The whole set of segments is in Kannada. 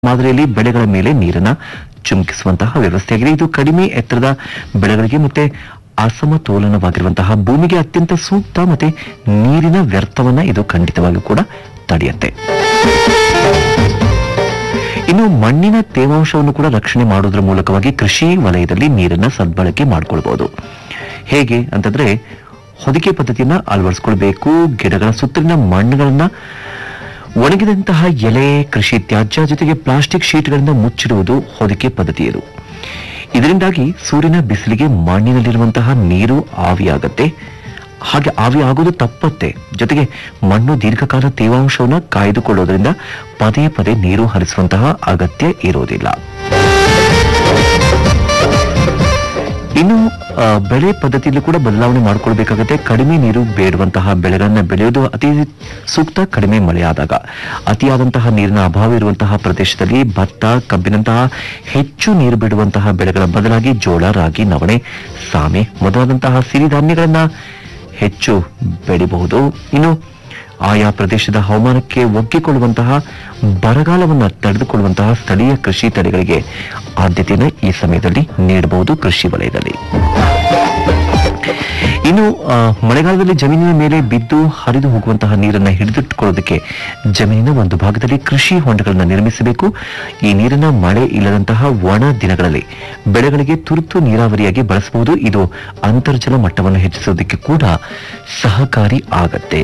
ಮಾದರಿಯಲ್ಲಿ ಬೆಳೆಗಳ ಮೇಲೆ ನೀರನ್ನ ಚುಮುಕಿಸುವಂತಹ ವ್ಯವಸ್ಥೆಯಾಗಿದೆ ಇದು ಕಡಿಮೆ ಎತ್ತರದ ಬೆಳೆಗಳಿಗೆ ಮತ್ತೆ ಅಸಮತೋಲನವಾಗಿರುವಂತಹ ಭೂಮಿಗೆ ಅತ್ಯಂತ ಸೂಕ್ತ ಮತ್ತೆ ನೀರಿನ ವ್ಯರ್ಥವನ್ನ ಇದು ಖಂಡಿತವಾಗಿಯೂ ಕೂಡ ತಡೆಯುತ್ತೆ ಇನ್ನು ಮಣ್ಣಿನ ತೇವಾಂಶವನ್ನು ಕೂಡ ರಕ್ಷಣೆ ಮಾಡುವುದರ ಮೂಲಕವಾಗಿ ಕೃಷಿ ವಲಯದಲ್ಲಿ ನೀರನ್ನ ಸದ್ಬಳಕೆ ಮಾಡಿಕೊಳ್ಬಹುದು ಹೇಗೆ ಅಂತಂದ್ರೆ ಹೊದಿಕೆ ಪದ್ಧತಿಯನ್ನ ಅಳವಡಿಸಿಕೊಳ್ಬೇಕು ಗಿಡಗಳ ಸುತ್ತಲಿನ ಮಣ್ಣುಗಳನ್ನ ಒಣಗಿದಂತಹ ಎಲೆ ಕೃಷಿ ತ್ಯಾಜ್ಯ ಜೊತೆಗೆ ಪ್ಲಾಸ್ಟಿಕ್ ಶೀಟ್ಗಳಿಂದ ಮುಚ್ಚಿಡುವುದು ಹೊದಿಕೆ ಪದ್ಧತಿ ಇದು ಇದರಿಂದಾಗಿ ಸೂರ್ಯನ ಬಿಸಿಲಿಗೆ ಮಣ್ಣಿನಲ್ಲಿರುವಂತಹ ನೀರು ಆವಿಯಾಗತ್ತೆ ಹಾಗೆ ಆವಿ ಆಗೋದು ತಪ್ಪತ್ತೆ ಜೊತೆಗೆ ಮಣ್ಣು ದೀರ್ಘಕಾಲ ತೇವಾಂಶವನ್ನು ಕಾಯ್ದುಕೊಳ್ಳೋದ್ರಿಂದ ಪದೇ ಪದೇ ನೀರು ಹರಿಸುವಂತಹ ಅಗತ್ಯ ಇರೋದಿಲ್ಲ ಇನ್ನು ಆ, ಬೆಳೆ ಪದ್ಧತಿಯಲ್ಲೂ ಕೂಡ ಬದಲಾವಣೆ ಮಾಡಿಕೊಳ್ಬೇಕಾಗುತ್ತೆ ಕಡಿಮೆ ನೀರು ಬೇಡುವಂತಹ ಬೆಳೆಗಳನ್ನ ಬೆಳೆಯೋದು ಅತಿ ಸೂಕ್ತ ಕಡಿಮೆ ಮಳೆಯಾದಾಗ ಅತಿಯಾದಂತಹ ನೀರಿನ ಅಭಾವ ಇರುವಂತಹ ಪ್ರದೇಶದಲ್ಲಿ ಭತ್ತ ಕಬ್ಬಿನಂತಹ ಹೆಚ್ಚು ನೀರು ಬಿಡುವಂತಹ ಬೆಳೆಗಳ ಬದಲಾಗಿ ಜೋಳ ರಾಗಿ ನವಣೆ ಸಾಮೆ ಮೊದಲಾದಂತಹ ಸಿರಿಧಾನ್ಯಗಳನ್ನ ಹೆಚ್ಚು ಬೆಳಿಬಹುದು ಇನ್ನು ಆಯಾ ಪ್ರದೇಶದ ಹವಾಮಾನಕ್ಕೆ ಒಗ್ಗಿಕೊಳ್ಳುವಂತಹ ಬರಗಾಲವನ್ನು ತಡೆದುಕೊಳ್ಳುವಂತಹ ಸ್ಥಳೀಯ ಕೃಷಿ ತಳಿಗಳಿಗೆ ಆದ್ಯತೆಯನ್ನು ಈ ಸಮಯದಲ್ಲಿ ನೀಡಬಹುದು ಕೃಷಿ ವಲಯದಲ್ಲಿ ಇನ್ನು ಆ, ಮಳೆಗಾಲದಲ್ಲಿ ಜಮೀನಿನ ಮೇಲೆ ಬಿದ್ದು ಹರಿದು ಹೋಗುವಂತಹ ನೀರನ್ನ ಹಿಡಿದಿಟ್ಟುಕೊಳ್ಳೋದಕ್ಕೆ ಜಮೀನಿನ ಒಂದು ಭಾಗದಲ್ಲಿ ಕೃಷಿ ಹೊಂಡಗಳನ್ನು ನಿರ್ಮಿಸಬೇಕು ಈ ನೀರನ್ನ ಮಳೆ ಇಲ್ಲದಂತಹ ಒಣ ದಿನಗಳಲ್ಲಿ ಬೆಳೆಗಳಿಗೆ ತುರ್ತು ನೀರಾವರಿಯಾಗಿ ಬಳಸಬಹುದು ಇದು ಅಂತರ್ಜಲ ಮಟ್ಟವನ್ನು ಹೆಚ್ಚಿಸೋದಕ್ಕೆ ಕೂಡ ಸಹಕಾರಿ ಆಗತ್ತೆ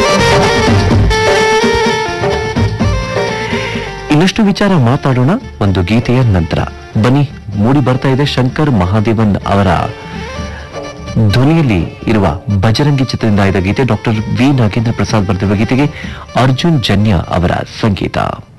ಇನ್ನಷ್ಟು ವಿಚಾರ ಮಾತಾಡೋಣ ಒಂದು ಗೀತೆಯ ನಂತರ ಬನ್ನಿ ಮೂಡಿ ಬರ್ತಾ ಇದೆ ಶಂಕರ್ ಮಹಾದೇವನ್ ಅವರ ಧ್ವನಿಯಲ್ಲಿ ಇರುವ ಬಜರಂಗಿ ಚಿತ್ರದಿಂದ ಆಯ್ದ ಗೀತೆ ಡಾಕ್ಟರ್ ವಿ ನಾಗೇಂದ್ರ ಪ್ರಸಾದ್ ಬರೆದಿರುವ ಗೀತೆಗೆ ಅರ್ಜುನ್ ಜನ್ಯ ಅವರ ಸಂಗೀತ